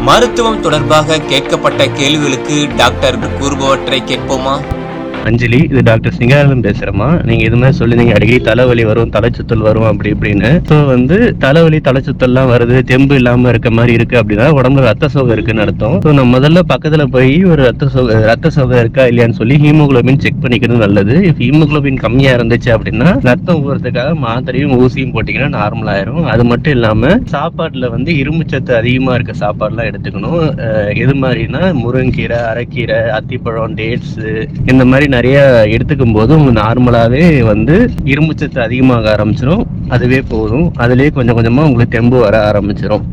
மருத்துவம் தொடர்பாக கேட்கப்பட்ட கேள்விகளுக்கு டாக்டர் கூறுபவற்றை கேட்போமா அஞ்சலி இது டாக்டர் சிங்காரம் பேசுறேம்மா நீங்க இது மாதிரி சொல்லிருந்தீங்க அடிக்கடி தலைவலி வரும் தலைச்சுத்தல் வரும் அப்படி இப்படின்னு ஸோ வந்து தலைவலி தலைச்சுத்தல்லாம் வருது தெம்பு இல்லாம இருக்க மாதிரி இருக்கு அப்படின்னா உடம்புல ரத்த சோகை இருக்குன்னு அர்த்தம் ஸோ நம்ம முதல்ல பக்கத்துல போய் ஒரு ரத்த சோகை ரத்த சோகை இருக்கா இல்லையான்னு சொல்லி ஹீமோகுளோபின் செக் பண்ணிக்கிறது நல்லது ஹீமோகுளோபின் கம்மியா இருந்துச்சு அப்படின்னா ரத்தம் ஊறதுக்காக மாத்திரையும் ஊசியும் போட்டீங்கன்னா நார்மல் ஆயிரும் அது மட்டும் இல்லாம சாப்பாட்டுல வந்து இரும்புச்சத்து அதிகமா இருக்க சாப்பாடுலாம் எடுத்துக்கணும் அஹ் எது மாதிரினா முருங்கீரை அரைக்கீரை அத்திப்பழம் டேட்ஸ் இந்த மாதிரி நிறைய எடுத்துக்கும் போது உங்களுக்கு நார்மலாவே வந்து இரும்புச்சத்து அதிகமாக ஆரம்பிச்சிடும் அதுவே போதும் அதுலயே கொஞ்சம் கொஞ்சமா உங்களுக்கு தெம்பு வர ஆரம்பிச்சிடும்